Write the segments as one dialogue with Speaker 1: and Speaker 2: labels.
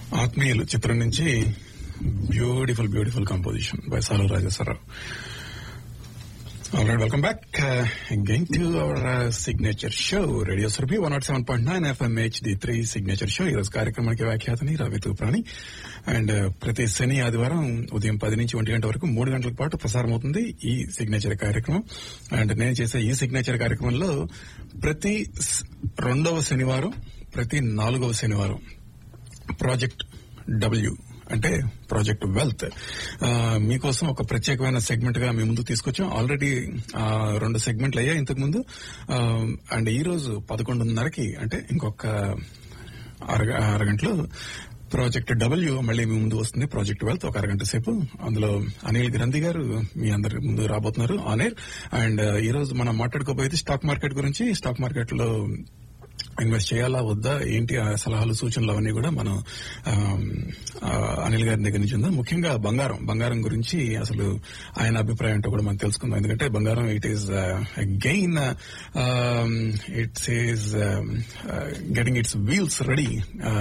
Speaker 1: ఆత్మీయులు చిత్రం నుంచి beautiful beautiful composition by Saalu Rajeswararao alright welcome back going to our signature show radio Surabhi one nought seven point nine FM HD three signature show ఈరోజు కార్యక్రమానికి వ్యాఖ్యాతని Ravi తూప్రాణి and ప్రతి శని ఆదివారం ఉదయం పది నుంచి ఒంటి గంట వరకు మూడు గంటల పాటు ప్రసారం అవుతుంది ఈ సిగ్నేచర్ కార్యక్రమం అండ్ నేను చేసే ఈ సిగ్నేచర్ కార్యక్రమంలో ప్రతి స్- రెండవ శనివారం ప్రతి నాలుగవ శనివారం ప్రాజెక్ట్ డబ్ల్యూ అంటే ప్రాజెక్ట్ వెల్త్ ఆ, మీకోసం ఒక ప్రత్యేకమైన సెగ్మెంట్ గా మీ ముందు తీసుకొచ్చాం ఆల్రెడీ ఆ, రెండు సెగ్మెంట్లు అయ్యాయి ఇంతకు ముందు ఆ, అండ్ ఈ రోజు పదకొండున్నరకి అంటే ఇంకొక అరగ అరగంటలో ప్రాజెక్ట్ డబ్ల్యూ మళ్ళీ మీ ముందు వస్తుంది ప్రాజెక్ట్ వెల్త్ ఒక అరగంట సేపు అందులో అనిల్ గ్రంథి గారు మీ అందరి ముందు రాబోతున్నారు ఆన్ ఎయిర్ అండ్ ఈ రోజు మనం మాట్లాడుకోబోయేది స్టాక్ మార్కెట్ గురించి స్టాక్ మార్కెట్ లో ఇన్వెస్ట్ చేయాలా వద్దా ఏంటి ఆ సలహాలు సూచనలు అవన్నీ కూడా మనం ఆమ్, ఆ, అనిల్ గారి దగ్గర నుంచి ఉందా ముఖ్యంగా బంగారం బంగారం గురించి అసలు ఆయన అభిప్రాయం ఏంటో కూడా మనం తెలుసుకుందాం ఎందుకంటే బంగారం it is gain it's is getting it's wheels ready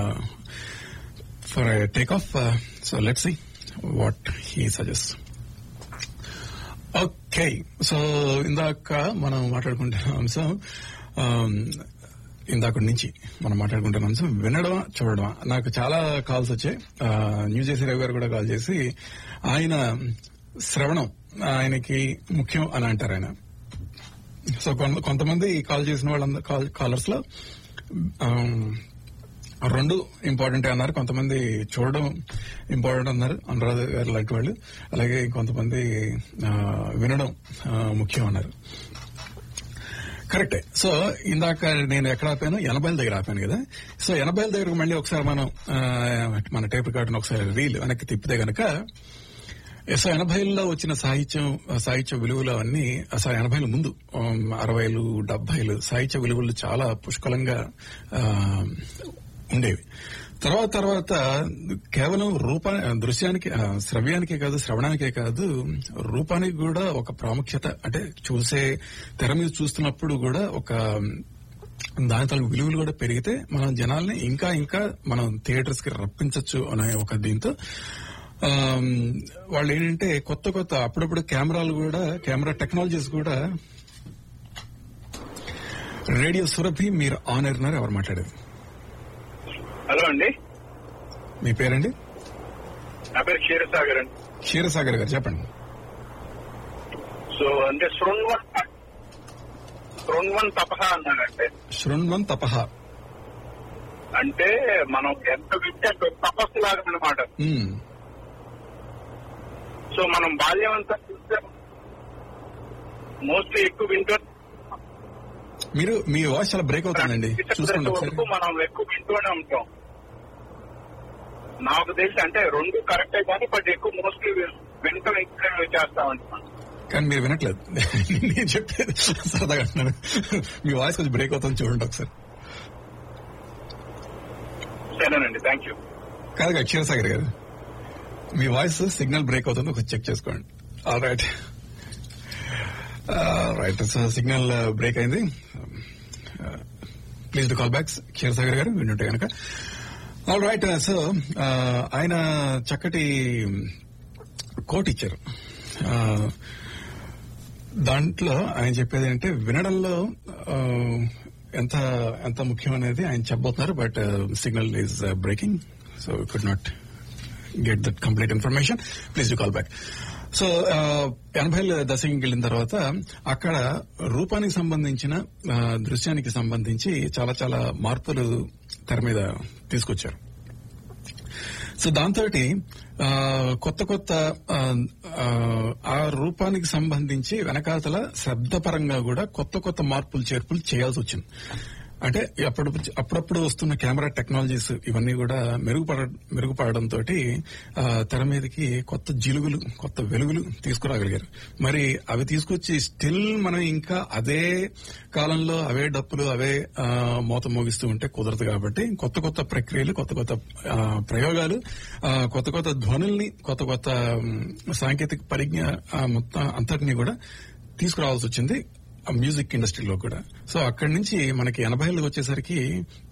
Speaker 1: for take off so let see what he suggest okay so ఇందాక మనం మాట్లాడుకుంటున్న అంశం ఆమ్, ఇందాక నుంచి మనం మాట్లాడుకుంటున్న అంశం వినడమా చూడడమా నాకు చాలా కాల్స్ వచ్చాయి ఆ, న్యూస్ చేసే రవి గారు కూడా కాల్ చేసి ఆయన శ్రవణం ఆయనకి ముఖ్యం అని అంటారు ఆయన సో కొంత- కొంతమంది కాల్ చేసిన వాళ్ళ కాలర్స్ లో ఆమ్, రెండు ఇంపార్టెంట్ అన్నారు కొంతమంది చూడడం ఇంపార్టెంట్ అన్నారు అనురాధ గారు లాంటి వాళ్ళు అలాగే కొంతమంది ఆ, వినడం ఆ, ముఖ్యం అన్నారు కరెక్టే సో ఇందాక నేను ఎక్కడ ఆపాను ఎనభైల దగ్గర ఆపాను కదా సో ఎనభైల దగ్గర మళ్ళీ ఒకసారి మనం ఆ, మన టేప్ రికార్డును ఒకసారి రీల్ వెనక్కి తిప్పితే గనక సో ఎనభైల్లో వచ్చిన సాహిత్యం సాహిత్య విలువలు అవన్నీ అసలు ఎనభైల ముందు ఉమ్, అరవైలు డెబ్బైలు సాహిత్య విలువలు చాలా పుష్కలంగా ఆ, ఉండేవి తర్వాత తర్వాత కేవలం రూప దృశ్యానికి ఆ, శ్రవ్యానికే కాదు శ్రవణానికే కాదు రూపానికి కూడా ఒక ప్రాముఖ్యత అంటే చూసే తెర మీద చూస్తున్నప్పుడు కూడా ఒక దాని తాలూకు విలువలు కూడా పెరిగితే మనం జనాల్ని ఇంకా ఇంకా మనం థియేటర్స్ కి రప్పించవచ్చు అనే ఒక దీంతో ఆమ్, వాళ్ళు ఏంటంటే కొత్త కొత్త అప్పుడప్పుడు కెమెరాలు కూడా కెమెరా టెక్నాలజీస్ కూడా రేడియో సురభి మీరు ఆన్ ఎయిర్ ఎవరు మాట్లాడేది
Speaker 2: హలో అండి
Speaker 1: మీ పేరండి
Speaker 2: నా పేరు క్షీరసాగర్ అండి
Speaker 1: క్షీరసాగర్ గారు చెప్పండి
Speaker 2: సో అంటే శృణ్వన్ శృణ్వన్ తపహ అన్నాడంటే
Speaker 1: శృణ్వం తపహ
Speaker 2: అంటే మనం ఎంత వింటే అంత తపస్సు లాగా అనమాట
Speaker 1: మ్మ్.
Speaker 2: సో మనం బాల్యం అంతా చూస్తే మోస్ట్లీ ఎక్కువ వింటూ
Speaker 1: మీరు మీ వాయిస్ చాలా బ్రేక్ అవుతుందండి చూసుకోండి ఒకసారి
Speaker 2: వరకు మనం ఎక్కువ వింటూనే ఉంటాం నాకు తెలిసి అంటే రెండు కరెక్టే కానీ బట్ ఎక్కువ మోస్ట్లీ వింటూ ఎక్కువ చేస్తాం అంటున్నాను
Speaker 1: కానీ మీరు వినట్లేదు నేను చెప్పేది సరదాగా అంటున్నాను మీ వాయిస్ కొంచెం బ్రేక్ అవుతుంది చూడండి ఒకసారి
Speaker 2: సరేనండి థ్యాంక్ యూ
Speaker 1: కాదు క్షీరసాగర్ గారు మీ వాయిస్ సిగ్నల్ బ్రేక్ అవుతుంది ఒకసారి చెక్ చేసుకోండి all right right so signal break అయింది please to call back Ksheerasagar garu వింటుంటే కనుక ఆల్ రైట్ సో ఆయన చక్కటి కోట్ ఇచ్చారు ఆ, దాంట్లో ఆయన చెప్పేది ఏంటంటే వినడంలో ఆ, ఎంత ఎంత ముఖ్యం అనేది ఆయన చెప్పబోతున్నారు but signal is breaking so could not get that complete information please do call back so ఎనభైల దశకి వెళ్ళిన తర్వాత అక్కడ రూపానికి సంబంధించిన ఆ, దృశ్యానికి సంబంధించి చాలా చాలా మార్పులు తెర మీద తీసుకొచ్చారు సో దాంతో కొత్త కొత్త ఆ, ఆ, ఆ రూపానికి సంబంధించి వెనకాతల శబ్దపరంగా కూడా కొత్త కొత్త మార్పులు చేర్పులు చేయాల్సి వచ్చింది అంటే అప్పుడు అప్పుడప్పుడు వస్తున్న కెమెరా టెక్నాలజీస్ ఇవన్నీ కూడా మెరుగుపడ మెరుగుపడడంతో తెర మీదకి కొత్త జిలుగులు కొత్త వెలుగులు తీసుకురాగలిగారు మరి అవి తీసుకొచ్చి స్టిల్ మనం ఇంకా అదే కాలంలో అవే డప్పులు అవే ఆ, మోత మోగిస్తూ ఉంటే కుదరదు కాబట్టి కొత్త కొత్త ప్రక్రియలు కొత్త కొత్త ఆ, ప్రయోగాలు ఆ, కొత్త కొత్త ధ్వనుల్ని కొత్త కొత్త మ్, సాంకేతిక పరిజ్ఞా ఆ, మొత్తం అంతటినీ కూడా తీసుకురావాల్సి వచ్చింది ఆ మ్యూజిక్ ఇండస్ట్రీలో కూడా సో అక్కడి నుంచి మనకి ఎనభైలకు వచ్చేసరికి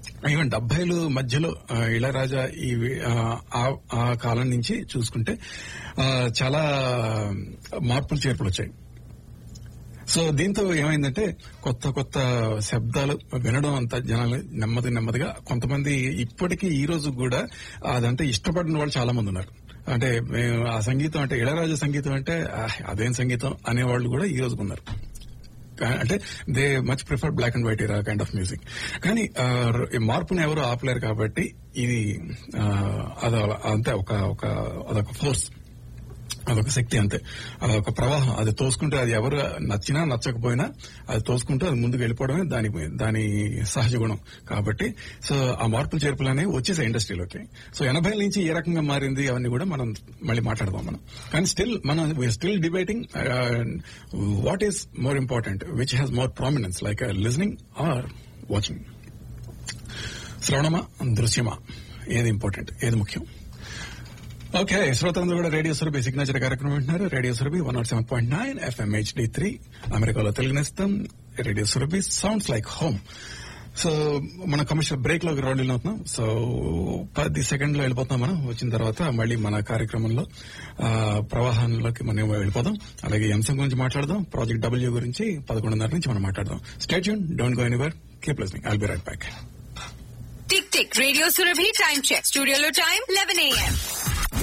Speaker 1: ఈవెన్ డెబ్బైలు మధ్యలో ఆ, ఇళయరాజా ఈ వి- ఆ, ఆ- ఆ కాలం నుంచి చూసుకుంటే ఆ, చాలా మార్పులు చేర్పులు వచ్చాయి సో దీంతో ఏమైందంటే కొత్త కొత్త శబ్దాలు వినడం అంత జనాలు నెమ్మది నెమ్మదిగా కొంతమంది ఇప్పటికీ ఈ రోజు కూడా అదంటే ఇష్టపడిన వాళ్ళు చాలా మంది ఉన్నారు అంటే మేము ఆ సంగీతం అంటే ఇళయరాజా సంగీతం అంటే "ఆహ్, అదేం సంగీతం అనేవాళ్ళు కూడా ఈ రోజు ఉన్నారు కా- అంటే they much prefer black and white era kind of music కానీ ఆ, ఈ మార్పుని ఎవరు ఆపలేరు కాబట్టి ఇది ఆ, అద అంతే ఒక ఒక అదొక ఫోర్స్ అదొక శక్తి అంతే అదొక ప్రవాహం అది తోసుకుంటే అది ఎవరు నచ్చినా నచ్చకపోయినా అది తోసుకుంటూ అది ముందుకు వెళ్ళిపోవడమే దాని దాని సహజ గుణం కాబట్టి సో ఆ మార్పులు చేర్పులు అనేవి వచ్చేసాయి ఇండస్ట్రీలోకి సో ఎనభై నుంచి ఏ రకంగా మారింది అవన్నీ కూడా మనం మళ్ళీ మాట్లాడదాం మనం కానీ స్టిల్ మనం still debating what is more important which has more prominence like listening or watching శ్రవణమా దృశ్యమా ఏది ఇంపార్టెంట్ ఏది ముఖ్యం ఓకే శ్రోతలందరూ కూడా రేడియో సురభి సిగ్నేచర్ కార్యక్రమం వింటున్నారు radio Surabhi one nought seven point nine FM HD three అమెరికాలో తెలుగునేస్తాం radio Surabhi sounds like home so మన కమర్షియల్ బ్రేక్ లోకి రౌండ్ అవుతున్నాం సో పది సెకండ్ లో వెళ్ళిపోతాం మనం వచ్చిన తర్వాత మళ్ళీ మన కార్యక్రమంలో ఆ, ప్రవాహంలోకి మనం వెళ్ళిపోదాం అలాగే ఈ అంశం గురించి మాట్లాడదాం ప్రాజెక్ట్ డబ్ల్యూ గురించి పదకొండున్నర నుంచి మనం మాట్లాడదాం stay tune don't go anywhere keep listening I'll be right back
Speaker 3: tick tick radio Surabhi time check స్టూడియోలో టైం లెవెన్ ఏఎం